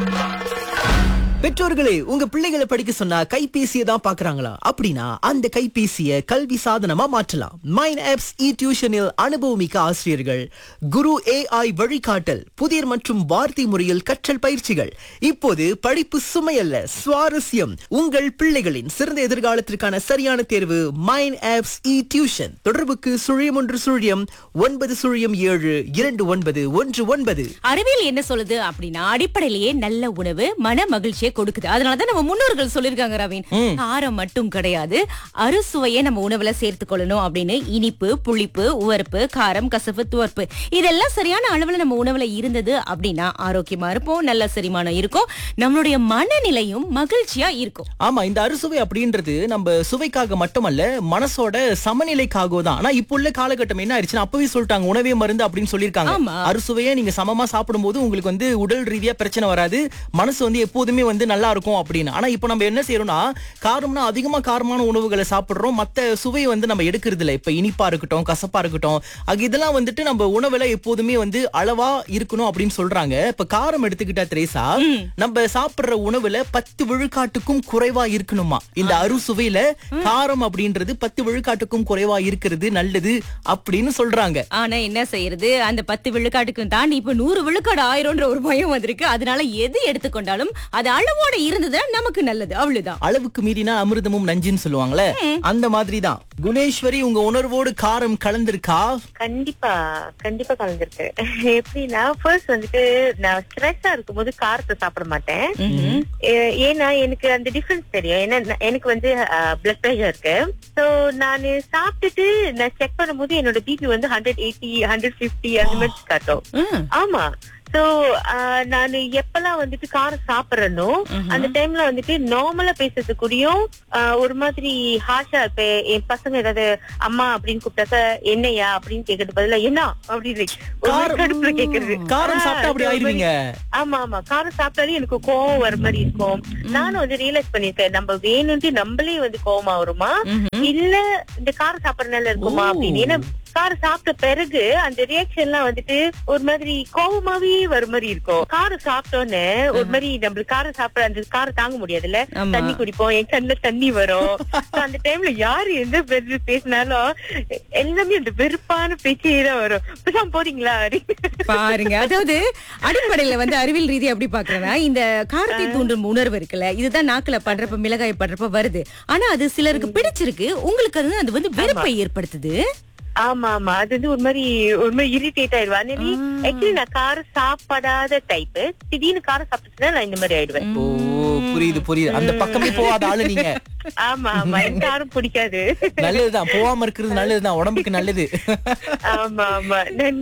பெற்றோர்களே உங்க பிள்ளைகளை படிக்க சொன்னா கைபேசியை தான் பாக்குறாங்களா அப்படின்னா அந்த கைபேசியை கல்வி சாதனமா மாற்றலாம் மைன் ஆப்ஸ் இ டியூஷனில் அனுபவமிக்க ஆசிரியர்கள் குரு ஏஐ வழிகாட்டல் புதிர் மற்றும் வார்த்தை முறையில் கற்றல் பயிற்சிகள் இப்போது படிப்பு சுமையல்ல சுவாரஸ்யம் உங்கள் பிள்ளைகளின் சிறந்த எதிர்காலத்திற்கான சரியான தேர்வு மைன் ஆப்ஸ் இ டியூஷன் தொடர்புக்கு சுழியம் ஒன்று சுழியம் ஒன்பது சுழியம் ஏழு இரண்டு ஒன்பது ஒன்று ஒன்பது அறிவியல் என்ன சொல்லுது அப்படின்னா அடிப்படையிலேயே நல்ல உணவு மன மகிழ்ச்சியை கொடுக்குது அதனாலதான் நம்ம முன்னோர்கள் சொல்லிருக்காங்க ரவீன் காரம் மட்டும் கிடையாது அறுசுவையை நம்ம உணவுல சேர்த்து கொள்ளணும் அப்படின்னு இனிப்பு புளிப்பு உவர்ப்பு காரம் கசப்பு துவர்ப்பு இதெல்லாம் சரியான அளவுல நம்ம உணவுல இருந்தது அப்படின்னா ஆரோக்கியமா இருப்போம் நல்ல செரிமானம் இருக்கும் நம்மளுடைய மனநிலையும் மகிழ்ச்சியா இருக்கும் ஆமா இந்த அறுசுவை அப்படின்றது நம்ம சுவைக்காக மட்டுமல்ல மனசோட சமநிலைக்காகவும் தான் ஆனா இப்போ உள்ள காலகட்டம் என்ன ஆயிடுச்சுன்னா அப்பவே சொல்லிட்டாங்க உணவே மருந்து அப்படின்னு சொல்லியிருக்காங்க ஆமா. அறுசுவையை நீங்க சமமா சாப்பிடும்போது உங்களுக்கு வந்து உடல் ரீதியா பிரச்சனை வராது மனசு வந்து எப்போதுமே வந்து நல்லா இருக்கும் அப்படின்னு ஆனா இப்போ நம்ம என்ன செய்யறோம்னா காரம்னா அதிகமா காரமான உணவுகளை சாப்பிடுறோம் மத்த சுவையை வந்து நம்ம எடுக்கிறது இல்ல இப்ப இனிப்பா இருக்கட்டும் கசப்பா இருக்கட்டும் ஆக இதெல்லாம் வந்துட்டு நம்ம உணவுல எப்போதுமே வந்து அளவா இருக்கணும் அப்படின்னு சொல்றாங்க இப்ப காரம் எடுத்துக்கிட்டா திரேசா நம்ம சாப்பிடுற உணவுல பத்து விழுக்காட்டுக்கும் குறைவா இருக்கணுமா இந்த அறுசுவையில காரம் அப்படின்றது பத்து விழுக்காட்டுக்கும் குறைவா இருக்கிறது நல்லது அப்படின்னு சொல்றாங்க ஆனா என்ன செய்யறது அந்த பத்து விழுக்காட்டுக்கு தாண்டி இப்ப நூறு விழுக்காடு ஆயிரம்ன்ற ஒரு பயம் வந்திருக்கு அதனால எது எடுத்துக்கொண்டாலும் அது அளவோட இருந்ததுன்னா நமக்கு நல்லது அவ்வளவுதான் அளவுக்கு மீறினா அமிர்தமும் நஞ்சுன்னு சொல்லுவாங்கல்ல அந்த மாதிரி தான் குணேஸ்வரி உங்க உணர்வோடு காரம் கலந்திருக்கா கண்டிப்பா கண்டிப்பா கலந்துருக்கு எப்படின்னா ஃபர்ஸ்ட் வந்துட்டு நான் ஸ்ட்ரெஸ்ஸா இருக்கும்போது காரத்தை சாப்பிட மாட்டேன் ஏ- ஏன்னா எனக்கு அந்த டிஃபரன்ஸ் தெரியும் ஏன்னா நான்- எனக்கு வந்து பிளட் ப்ரெஷர் இருக்கு சோ நான் சாப்பிட்டுட்டு நான் செக் பண்ணும்போது என்னோட பிபி வந்து ஹண்ட்ரட் எயிட்டி ஹண்ட்ரட் பிப்டி அந்த மாதிரி காட்டும் ம். ஆமா சோ நான் எப்பெல்லாம் வந்துட்டு காரம் சாப்பிடுறேனோ அந்த டைம்ல வந்துட்டு நார்மலா பேசுறதுக்குடியும் ஆஹ், ஒரு மாதிரி ஹாஷா இப்ப என் பசங்க ஏதாவது அம்மா அப்படின்னு கூப்பிட்டாக்க என்னையா அப்படின்னு கேக்குறது பதிலா என்ன அப்படின்னு ஒரு மாதிரி காரம் கடுப்புல கேக்குறது காரம் ஆஹ், சாப்பிட்டா அப்படி அது ஒரு மாதிரி- ஆயிருவீங்க ஆமா ஆமா காரம் சாப்பிட்டாலே எனக்கு கோவம் வர மாதிரி இருக்கும் நானும் வந்து ரியலைஸ் பண்ணிருக்கேன் நம்ம வேணும்ட்டு நம்மளே வந்து கோவமா வருமா இல்ல இந்த காரம் சாப்பிடறதுனால இருக்குமா ஓ. அப்படின்னு ஏன்னா காரம் சாப்பிட்ட பிறகு அந்த ரியாக்ஷன் எல்லாம் வந்துட்டு ஒரு மாதிரி கோவமாவே வர மாதிரி இருக்கும் காரம் சாப்பிட்டோன்னே ஒரு மாதிரி நம்மளுக்கு காரம் சாப்பிட அந்த காரம் தாங்க முடியாதுல்ல ஆமா. தண்ணி குடிப்போம் என் கண்ணுல தண்ணி வரும் So, அந்த டைம்ல யாரு எந்த பேச்சு பேசினாலும் எல்லாமே அந்த வெறுப்பான பேச்சே தான் வரும் பேசாம போறீங்களா அப்படின்னு. பாருங்க அதாவது அடிப்படையில வந்து அறிவியல் ரீதியா எப்படி பாக்குறேன்னா இந்த காரத்தை தூண்டும் உணர்வு இருக்குல்ல இதுதான் நாக்குல படுறப்ப மிளகாய் படுறப்ப வருது ஆனா அது சிலருக்கு பிடிச்சிருக்கு உங்களுக்கு அது அது வந்து வெறுப்பை ஏற்படுத்துது ஆமா ஆமா அது வந்து ஒரு மாதிரி ஒரு மாதிரி இரிட்டேட் ஆயிடுவா ஆக்சுவலி நான் காரம் சாப்பிடாத டைப் திடீர்னு காரம் சாப்பிட்டுச்சுன்னா நான் இந்த மாதிரி ஆயிடுவேன் ஓ புரியுது புரியுது அந்த பக்கமே போகாத ஆளு நீங்க ஆமா ஆமா எனக்கு காரம் பிடிக்காது நல்லதுதான் போகாம இருக்கிறது நல்லதுதான் உடம்புக்கு நல்லது ஆமா ஆமா நன்றி